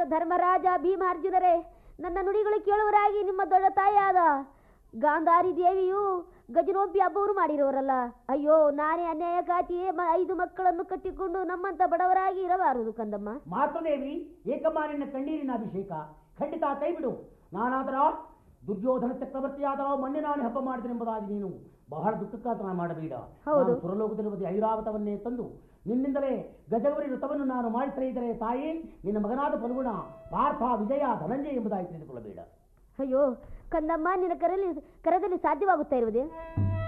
ಧರ್ಮರಾಜ ಭೀಮಾರ್ಜುನರೇ ನನ್ನ ನುಡಿಗಳು ಕೇಳುವರಾಗಿ ನಿಮ್ಮ ದೊಡ್ಡ ತಾಯಿಯಾದ ಗಾಂಧಾರಿ ದೇವಿಯು ಗಜನೋಪಿ ಹಬ್ಬವರು ಮಾಡಿರೋರಲ್ಲ ಅಯ್ಯೋ ನಾನೇ ಅನ್ಯಾಯಕ್ಕಾಗಿಯೇ ಮ ಐದು ಮಕ್ಕಳನ್ನು ಕಟ್ಟಿಕೊಂಡು ನಮ್ಮಂತ ಬಡವರಾಗಿ ಇರಬಾರದು ಕಂದಮ್ಮ ಮಾತೃದೇವಿ ಏಕಮ್ಮ ನಿನ್ನ ಕಣ್ಣೀರಿನ ಅಭಿಷೇಕ ಖಂಡಿತ ಕೈ ಬಿಡು ನಾನಾದರ ದುರ್ಯೋಧನ ಚಕ್ರವರ್ತಿಯಾದ ಮಣ್ಣಿನಾನೆ ಹಬ್ಬ ಮಾಡಿದನೆಂಬುದಾಗಿ ನೀನು ಬಹಳ ದುಃಖಕ್ಕಾತನ ಮಾಡಬೇಡ ಹೌದು. ನಾನು ಸುರಲೋಕದಲ್ಲಿ ಐರಾವತವನ್ನೇ ತಂದು ನಿನ್ನಿಂದಲೇ ಗಜಗವರಿ ವ್ರತವನ್ನು ನಾನು ಮಾಡಿದರೆ ತಾಯಿ ನಿನ್ನ ಮಗನಾದ ಫಲ್ಗುಣ ಪಾರ್ಥ ವಿಜಯ ಧನಂಜಯ ಎಂಬುದಾಗಿ ತಿಳಿದುಕೊಳ್ಳಬೇಡ ಅಯ್ಯೋ ಕಂದಮ್ಮ ನಿನ್ನ ಕರೆಯಲ್ಲಿ ಕರದಲ್ಲಿ ಸಾಧ್ಯವಾಗುತ್ತಾ ಇರುವುದೇ